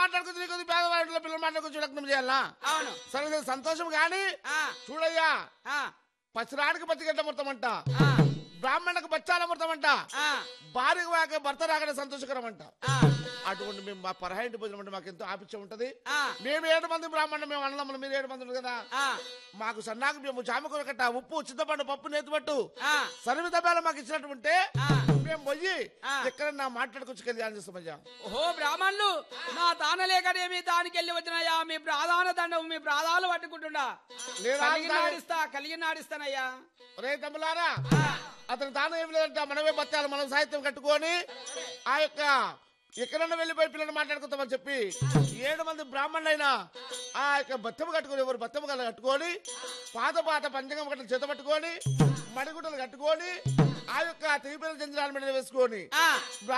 మాట్లాడుకుని నీకు పేదవాళ్ళ పిల్లలు మాట్లాడుకుని లగ్నం చేయాలా అవును సరే సరే సంతోషం కానీ ఆ, చూడయ్యా ఆ, పసిరాడికి పచ్చిగడ్డ అమృతమంట ఆ, బ్రాహ్మణకు బచ్చాల అమృతమంట ఆ, భార్యకు వాక భర్త రాకనే సంతోషకరం అంట ఆ, అటువంటి మేము మా పరహాయింటి భోజనం అంటే మాకు ఎంతో ఆపిచ్చ ఉంటది ఆ, మేము ఏడు మంది బ్రాహ్మణులు మేము అన్నదమ్ములు మీరు ఏడు మంది ఉన్నారు కదా ఆ, మాకు సన్నాకు మేము జామకూర కట్ట ఉప్పు చింతపండు పప్పు నేతిపట్టు ఆ, సరిమిత బేల మాకు ఇచ్చినట్టు ఉంటే ఆ. మేము పోయి ఆ. ఎక్కడన్నా మాట్లాడుకొచ్చి కళ్యాణం చేస్తామయ్యా ఓహో బ్రాహ్మణులు నా తానలేకనేమి దానికి వెళ్ళి వచ్చినాయా మీ ప్రాధాన దండం మీ ప్రాధాలు పట్టుకుంటుండా లేదా కలిగి నాడిస్తా కలిగి నాడిస్తానయ్యా రే తమ్ములారా ఆ, అతని దానం ఏమి లేదంట మనమే బతాలు మనం సాహిత్యం కట్టుకొని ఆ యొక్క ఎక్కడన్నా వెళ్ళిపోయి పిల్లలు మాట్లాడుకుంటామని చెప్పి ఏడు మంది బ్రాహ్మణులైనా ఆ యొక్క బత్తము కట్టుకొని ఎవరు బత్తము కల కట్టుకొని పాత పాత పంచంగం కట్టలు చేత పట్టుకొని మడిగుడ్డలు కట్టుకొని ఆ యొక్క తిరిగిపోయిన జంజరాల మీద వేసుకొని ఆ.